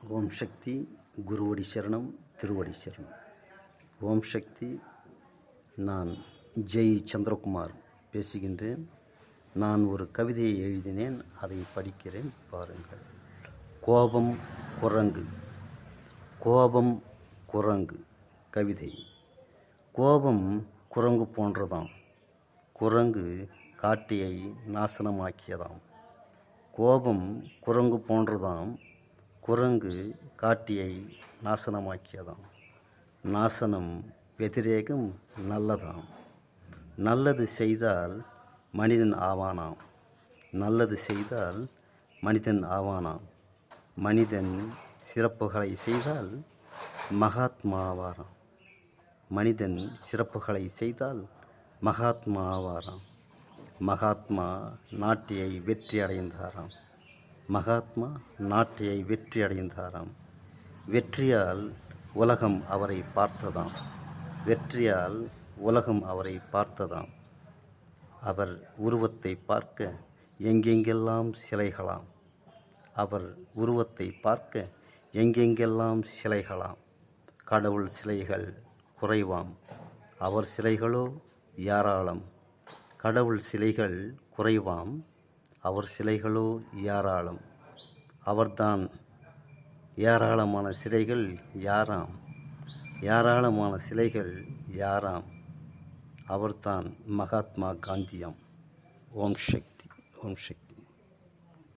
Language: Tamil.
ஓம் சக்தி குருவடி சரணம் திருவடி சரணம் ஓம் சக்தி நான் ஜெய் சந்திரகுமார் பேசுகின்றேன் நான் ஒரு கவிதையை எழுதினேன் அதை படிக்கிறேன் பாருங்கள் கோபம் குரங்கு கோபம் குரங்கு கவிதை கோபம் குரங்கு போன்றதாம் குரங்கு காட்டியை நாசனமாக்கியதாம் கோபம் குரங்கு போன்றதாம் குரங்கு காட்டியை நாசனமாக்கியதாம் நாசனம் வெதிரேகம் நல்லதாம் நல்லது செய்தால் மனிதன் ஆவானாம் நல்லது செய்தால் மனிதன் ஆவானாம் மனிதன் சிறப்புகளை செய்தால் மகாத்மா ஆவாராம் மனிதன் சிறப்புகளை செய்தால் மகாத்மா ஆவாராம் மகாத்மா நாட்டியை வெற்றி அடைந்தாராம் மகாத்மா நாட்டியை வெற்றி அடைந்தாராம் வெற்றியால் உலகம் அவரை பார்த்ததாம் வெற்றியால் உலகம் அவரை பார்த்ததாம் அவர் உருவத்தை பார்க்க எங்கெங்கெல்லாம் சிலைகளாம் அவர் உருவத்தை பார்க்க எங்கெங்கெல்லாம் சிலைகளாம் கடவுள் சிலைகள் குறைவாம் அவர் சிலைகளோ ஏராளம் கடவுள் சிலைகள் குறைவாம் அவர் சிலைகளோ ஏராளம் அவர்தான் ஏராளமான சிலைகள் யாராம் ஏராளமான சிலைகள் யாராம் அவர்தான் மகாத்மா காந்தியாம் ஓம் சக்தி ஓம் சக்தி